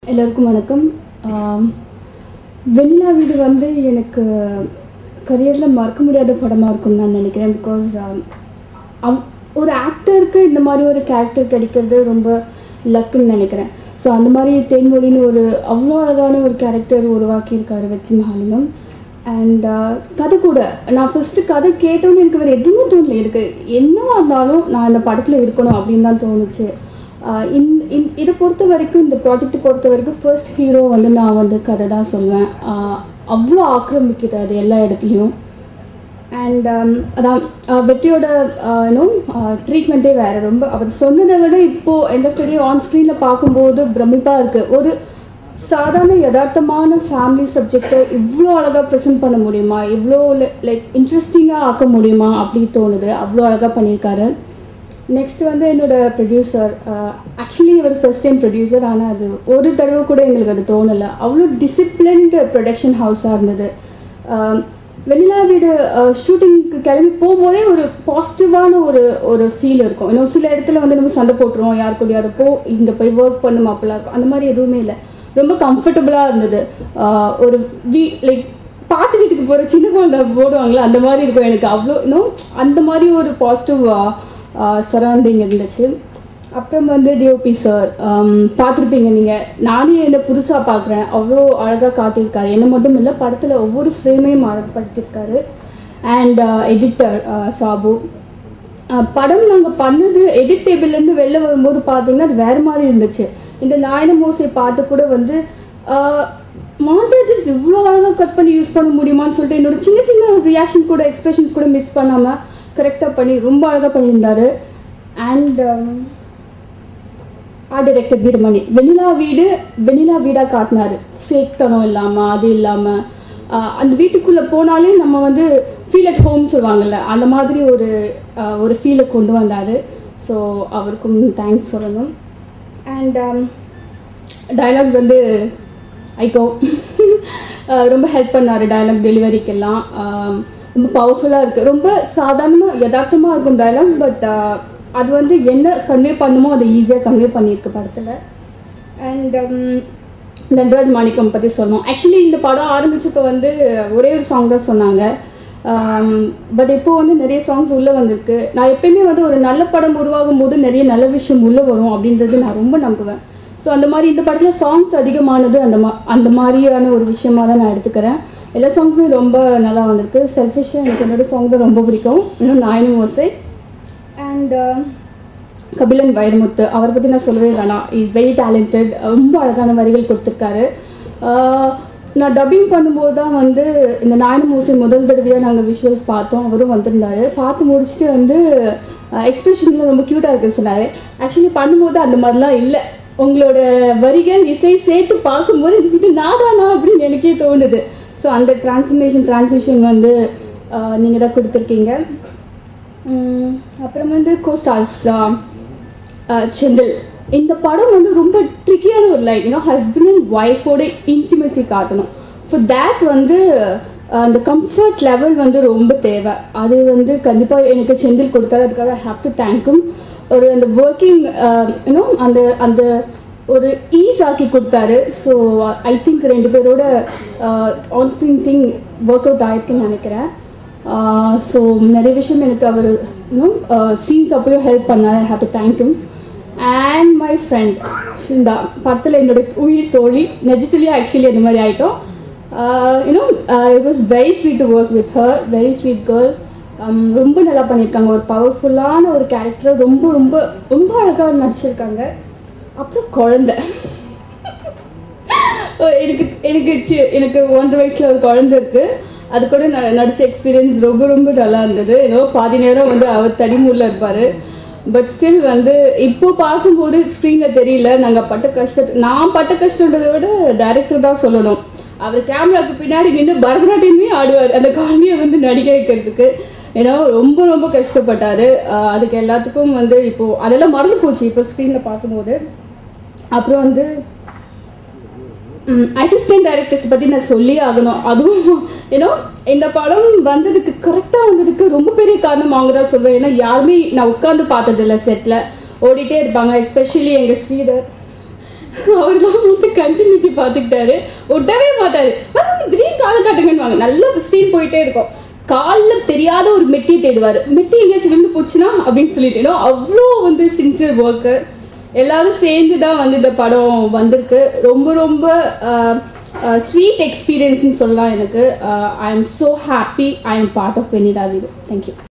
எல்லாருக்கும் வணக்கம் ஆம், வெண்ணிலா வீடு வந்து எனக்கு கரியரில் மறக்க முடியாத படமாக இருக்கும்னு நான் நினைக்கிறேன் பிகாஸ் அவ் ஒரு ஆக்டருக்கு இந்த மாதிரி ஒரு கேரக்டர் கிடைக்கிறது ரொம்ப லக்குன்னு நினைக்கிறேன் ஸோ அந்த மாதிரி தேன்மொழின்னு ஒரு அவ்வளோ அழகான ஒரு கேரக்டர் உருவாக்கியிருக்காரு வெற்றி மகாலிங்கம் அண்ட் கதை கூட நான் ஃபஸ்ட்டு கதை கேட்டோன்னு எனக்கு வேறு எதுவும் தோணல எனக்கு என்னவா இருந்தாலும் நான் இந்த படத்தில் இருக்கணும் அப்படின்னு தான் தோணுச்சு ஆஹ் இந்த இந்த இதை பொறுத்த வரைக்கும் இந்த ப்ராஜெக்ட் பொறுத்த வரைக்கும் ஃபர்ஸ்ட் ஹீரோ வந்து நான் வந்து கதை தான் சொல்லுவேன் ஆஹ் அவ்வளோ ஆக்கிரமிக்குது அது எல்லா இடத்துலையும் அண்ட் அதான் ஆஹ் வெற்றியோட இன்னும் ட்ரீட்மெண்ட்டே வேறு ரொம்ப அவர் சொன்னதை விட இப்போது எந்த ஸ்டடி ஆன் ஸ்க்ரீனில் பார்க்கும்போது பிரமிப்பாக இருக்குது ஒரு சாதாரண யதார்த்தமான ஃபேமிலி சப்ஜெக்டை இவ்வளோ அழகாக ப்ரெசென்ட் பண்ண முடியுமா இவ்வளோ லைக் இன்ட்ரெஸ்டிங்காக ஆக்க முடியுமா அப்படி தோணுது அவ்வளோ அழகாக பண்ணியிருக்காரு நெக்ஸ்ட் வந்து என்னோட ப்ரொடியூசர் ஆக்சுவலி இவர் ஃபர்ஸ்ட் டைம் ப்ரொடியூசர் ஆனால் அது ஒரு தடவை கூட எங்களுக்கு அது தோணலை அவ்வளோ டிசிப்ளின்டு ப்ரொடக்ஷன் ஹவுஸாக இருந்தது ஆஹ் வெண்ணிலா வீடு ஷூட்டிங்க்கு கிளம்பி போகும்போதே ஒரு பாசிட்டிவான ஒரு ஒரு ஃபீல் இருக்கும் இன்னும் சில இடத்துல வந்து நம்ம சண்டை போட்டுருவோம் யார் கூடயாவது போ இங்கே போய் ஒர்க் பண்ணும் அப்பெல்லாம் இருக்கும் அந்த மாதிரி எதுவுமே இல்லை ரொம்ப கம்ஃபர்டபுளாக இருந்தது ஆஹ் ஒரு வீ லைக் பாட்டு வீட்டுக்கு போகிற சின்ன குழந்தை போடுவாங்களே அந்த மாதிரி இருக்கும் எனக்கு அவ்வளோ இன்னும் அந்த மாதிரி ஒரு பாசிட்டிவ் சரௌண்டிங் இருந்துச்சு அப்புறம் வந்து டிஓபி சார் பார்த்துருப்பீங்க நீங்கள் நானே என்ன புதுசாக பார்க்குறேன் அவ்வளோ அழகாக காட்டியிருக்காரு என்ன மட்டும் இல்லை படத்தில் ஒவ்வொரு ஃப்ரேமையும் அழகுபடுத்தியிருக்காரு அண்ட் எடிட்டர் சாபு அஹ் படம் நாங்கள் பண்ணது எடிட் டேபிள்லேருந்து வெளில வரும்போது பார்த்தீங்கன்னா அது வேறு மாதிரி இருந்துச்சு இந்த நாயன மோசை பாட்டு கூட வந்து மாண்டேஜஸ் இவ்வளோ அழகாக கட் பண்ணி யூஸ் பண்ண முடியுமான்னு சொல்லிட்டு என்னோட சின்ன சின்ன ரியாக்ஷன் கூட எக்ஸ்பிரஷன்ஸ் கூட மிஸ் பண்ணாமல் கரெக்டாக பண்ணி ரொம்ப அழகாக பண்ணியிருந்தாரு and art director Veeramani Vennila Veedu Vennila வீடாக காட்டினாரு ஃபேக் தனம் இல்லாமல் அது இல்லாமல் அந்த வீட்டுக்குள்ளே போனாலே நம்ம வந்து ஃபீல் அட் ஹோம் சொல்லுவாங்கல்ல அந்த மாதிரி ஒரு ஆஹ், ஒரு ஃபீலை கொண்டு வந்தார் ஸோ அவருக்கும் தேங்க்ஸ் சொல்லணும் அண்ட் டயலாக்ஸ் வந்து ஐகோ ரொம்ப ஹெல்ப் பண்ணார் டயலாக் டெலிவரிக்கெல்லாம் ஆம், ரொம்ப பவர்ஃபுல்லாக இருக்குது ரொம்ப சாதாரணமாக யதார்த்தமாக இருக்கும் டயலாக் பட் அது வந்து என்ன கன்வே பண்ணுமோ அதை ஈஸியாக கன்வே பண்ணியிருக்கு படத்தில் அண்ட் தன்ராஜ் மாணிக்கம் பற்றி சொன்னோம் ஆக்சுவலி இந்த படம் ஆரம்பிச்சப்போ வந்து ஒரே ஒரு சாங் தான் சொன்னாங்க பட் இப்போ வந்து நிறைய சாங்ஸ் உள்ளே வந்திருக்கு நான் எப்பயுமே வந்து ஒரு நல்ல படம் உருவாகும் போது நிறைய நல்ல விஷயம் உள்ளே வரும் அப்படின்றது நான் ரொம்ப நம்புவேன் ஸோ அந்த மாதிரி இந்த படத்தில் சாங்ஸ் அதிகமானது அந்த மா அந்த மாதிரியான ஒரு விஷயமா தான் நான் எடுத்துக்கிறேன் எல்லா சாங்ஸுமே ரொம்ப நல்லா வந்திருக்கு செல்ஃபிஷாக எனக்கு என்னோட சாங் தான் ரொம்ப பிடிக்கும் இன்னும் நாயனும் ஓசை அண்ட் கபிலன் வைரமுத்து அவரை பற்றி நான் சொல்லவே வேணாம் இஸ் வெரி டேலண்டட் ரொம்ப அழகான வரிகள் கொடுத்துருக்காரு ஆஹ் நான் டப்பிங் பண்ணும்போது தான் வந்து இந்த நாயன மூசி முதல் தடவையாக நாங்கள் விஷுவல்ஸ் பார்த்தோம் அவரும் வந்திருந்தாரு பார்த்து முடிச்சுட்டு வந்து எக்ஸ்பிரஷன்ஸ்லாம் ரொம்ப க்யூட்டாக இருக்கு சொன்னார் ஆக்சுவலி பண்ணும்போது அந்த மாதிரிலாம் இல்லை உங்களோட வரிகள் இசை சேர்த்து பார்க்கும்போது இது இது நாதானா அப்படின்னு எனக்கே தோணுது ஸோ அந்த டிரான்ஸ்ஃபர்மேஷன் டிரான்சிஷன் வந்து நீங்கள் தான் கொடுத்துருக்கீங்க உம், அப்புறம் வந்து கோஸ்டார்ஸ் செந்தில் இந்த படம் வந்து ரொம்ப ட்ரிக்கியான ஒரு லைன் யூனோ ஹஸ்பண்ட் அண்ட் ஒய்ஃபோட இன்டிமசி காட்டணும் ஃபார் தேட் வந்து அஹ், அந்த கம்ஃபர்ட் லெவல் வந்து ரொம்ப தேவை அது வந்து கண்டிப்பாக எனக்கு செந்தில் கொடுத்தாரு அதுக்காக ஹாவ் டு தேங்க்கும் ஒரு அந்த ஒர்க்கிங் யூனோ அந்த அந்த ஒரு ஈஸ் ஆக்கி கொடுத்தாரு ஸோ ஐ திங்க் ரெண்டு பேரோட on screen thing work out ஆயிருக்குன்னு நினைக்கிறேன் ஸோ நிறைய விஷயம் எனக்கு அவர் இன்னும் சீன்ஸ் அப்பயும் ஹெல்ப் பண்ணார் I have to thank you and my friend Shinda படத்தில் என்னோட உயிர் தோழி நிஜத்துலேயும் ஆக்சுவலி அந்த மாதிரி ஆகிட்டோம் you know it was very sweet to work with her very sweet girl ரொம்ப நல்லா பண்ணியிருக்காங்க ஒரு பவர்ஃபுல்லான ஒரு கேரக்டர் ரொம்ப ரொம்ப ரொம்ப அழகாக நடிச்சிருக்காங்க அப்புறம் குழந்தை ஓ, எனக்கு எனக்கு சி- எனக்கு ஒன்றரை வயசுல ஒரு குழந்தை இருக்கு அது கூட நான் நடிச்ச எக்ஸ்பீரியன்ஸ் ரொம்ப ரொம்ப நல்லா இருந்தது ஏதோ பாதி நேரம் வந்து அவர் தடிமூரில் இருப்பாரு பட் ஸ்டில் வந்து இப்போ பார்க்கும்போது ஸ்க்ரீனில் தெரியல நாங்கள் பட்ட கஷ்டத்தை நான் பட்ட கஷ்டன்றதை விட டைரக்டர் தான் சொல்லணும் அவர் கேமராக்கு பின்னாடி நின்று பரதநாட்டியமே ஆடுவார் அந்த குழந்தைய வந்து நடிக்க வைக்கிறதுக்கு ஏன்னா ரொம்ப ரொம்ப கஷ்டப்பட்டாரு ஆஹ் அதுக்கு எல்லாத்துக்கும் வந்து இப்போ அதெல்லாம் மறந்து போச்சு இப்போ ஸ்க்ரீனில் பார்க்கும்போது அப்புறம் வந்து அசிஸ்டன்ட் டைரக்டர்ஸ் பற்றி நான் சொல்லி ஆகணும் அதுவும் ஏன்னா இந்த படம் வந்ததுக்கு கரெக்டாக வந்ததுக்கு ரொம்ப பெரிய காரணம் அவங்க தான் சொல்லுவேன் ஏன்னா யாருமே நான் உட்காந்து பார்த்ததில்ல செட்டில் ஓடிட்டே இருப்பாங்க எஸ்பெஷலி எங்கள் ஸ்ரீதர் அவர் தான் வந்து கண்டிப்பாக பார்த்துக்கிட்டாரு விடவே மாட்டாரு "மேம், திடீர்னு காலை காட்டுங்கன்னு நல்ல சீன் போயிட்டே இருக்கும் காலில் தெரியாத ஒரு மெட்டியை தேடுவார் மெட்டி எங்கேயாச்சும் விழுந்து போச்சுன்னா அப்படின்னு சொல்லிட்டு ஏன்னா அவ்வளோ வந்து சின்சியர் ஒர்க்கு எல்லாரும் சேர்ந்து தான் வந்து இந்த படம் வந்திருக்கு ரொம்ப ரொம்ப ஸ்வீட் எக்ஸ்பீரியன்ஸ்னு சொல்லலாம் எனக்கு I am so happy I am part of Vennila Veedu thank you